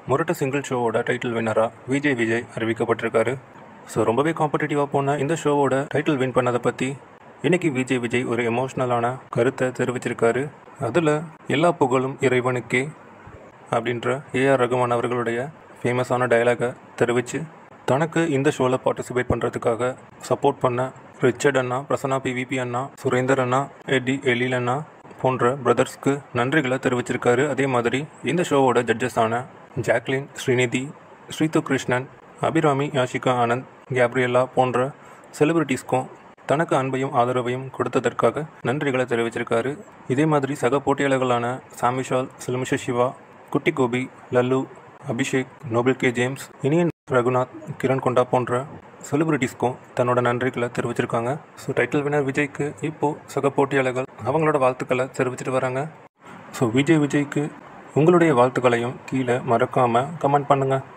முரட்டு சிங்கிள் ஷோவோட டைட்டில் வின்னராக விஜய் விஜய் அறிவிக்கப்பட்டிருக்காரு ஸோ ரொம்பவே காம்படிட்டிவாக போன இந்த ஷோவோட டைட்டில் வின் பண்ணதை பற்றி இன்னைக்கு விஜய் விஜய் ஒரு எமோஷ்னலான கருத்தை தெரிவிச்சிருக்காரு அதில் எல்லா புகழும் இறைவனுக்கே அப்படின்ற ஏஆர் ரகுமான் அவர்களுடைய ஃபேமஸான டயலாகை தெரிவித்து தனக்கு இந்த ஷோவில் பார்ட்டிசிபேட் பண்ணுறதுக்காக சப்போர்ட் பண்ண ரிச்சர்ட் அண்ணா பிரசன்னா பிவிபி அண்ணா சுரேந்தர் அண்ணா எடி எழில் அண்ணா போன்ற பிரதர்ஸ்க்கு நன்றிகளை தெரிவிச்சிருக்காரு அதே மாதிரி இந்த ஷோவோட ஜட்ஜஸான ஜாக்லின் ஸ்ரீநிதி ஸ்ரீது கிருஷ்ணன் அபிராமி யாஷிகா ஆனந்த் கேப்ரியலா போன்ற செலிபிரிட்டிஸ்க்கும் தனக்கு அன்பையும் ஆதரவையும் கொடுத்ததற்காக நன்றிகளை தெரிவிச்சிருக்காரு இதே மாதிரி சக போட்டியாளர்களான சாமிஷால் சிலுமிஷ Siva Kutty Gopi Lallu Abhishek Noble K James Iniyan Raghunath Kiran Konda போன்ற செலிபிரிட்டிஸ்க்கும் தன்னோட நன்றிகளை தெரிவிச்சிருக்காங்க ஸோ டைட்டில் வினர் விஜய்க்கு இப்போது சக போட்டியாளர்கள் அவங்களோட வாழ்த்துக்களை தெரிவிச்சிட்டு வராங்க ஸோ விஜய் விஜய்க்கு உங்களுடைய வாழ்த்துக்களையும் கீழே மறக்காமல் கமெண்ட் பண்ணுங்கள்